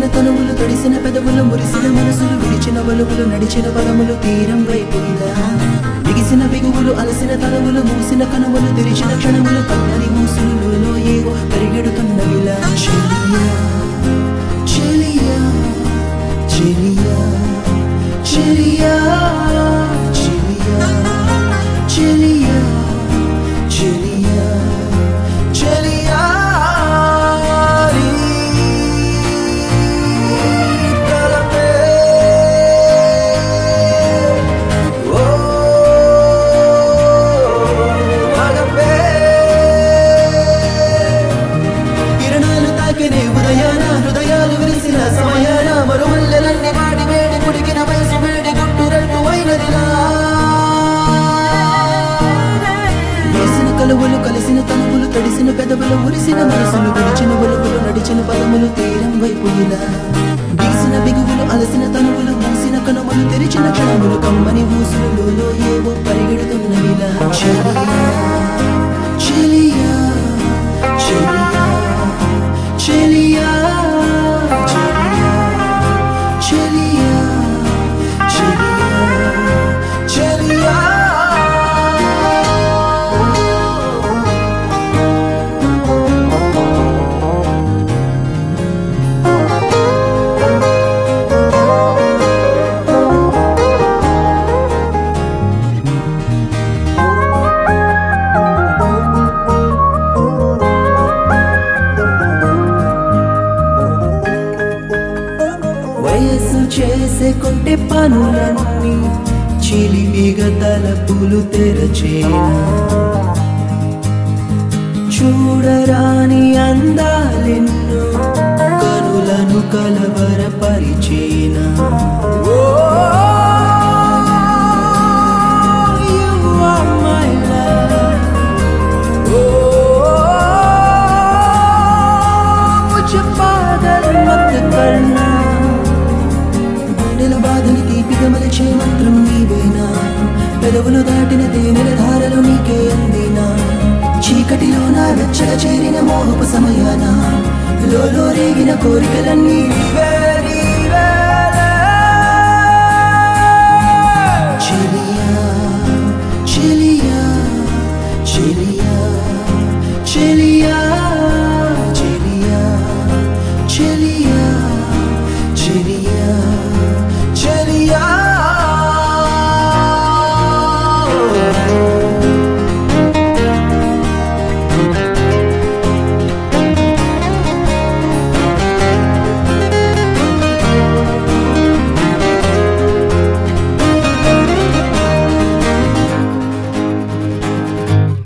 తనువులు తడిసిన పెదవులు మురిసిన మనసులు విడిచిన వలుపులు నడిచిన పదములు తీరం వైపులా బిగిసిన బిగువులు అలసిన తనువులు మూసిన కనుములు తెరిచిన క్షణములు కమ్మని మూసులులో ఏవో పరిగెడుతున్నవిలా చెలియా చెలియా చెలియా చెలియా చెలియా చెలియా చెలియా చెలియా తలపే ఓ మగపే కిరణాలు తాకినే ఉదయాన హృదయాలు విరిసిన సమయాన మరుమల్లెలన్నీ వాడి వేడి కుడికిన వయసు వేడి గుట్టు రెండు అయినదిలా వేసిన కలువలు కలిసిన తనువులు తడిసిన పెదవులు మురిసిన మనసులు విడిచిన ఒలుపులు నడిచిన పదములు తీరం వైపు ఇలా బిగిసిన బిగువులు అలసిన తనువులు మూసిన కనుమలు తెరిచిన క్షణములు కమ్మని ఊసులలో ఏవో పరిగెడుతున్నవిలా చెలియా చెలియా చెలియా చెలియా చెలియా చెలియా చెలియా వయస్సు చేసే కొంటె పనులన్నీ చిలిపిగా తలపులు తెరచేనా చూడరాని అందాలెన్నో కనులను కలవరపరిచేనా ఓ, you are my love. ఓ, मुझे पागल मत करना గుండెల బాధని తీపిగా మలిచే మంత్రం నీవేనా పెదవులు దాటిన తేనెల ధారలు నీకే అందినా చీకటిలో నా వెచ్చగా చేరిన మోహపు సమయాన లోలో రేగిన కోరికలన్నీ నీవే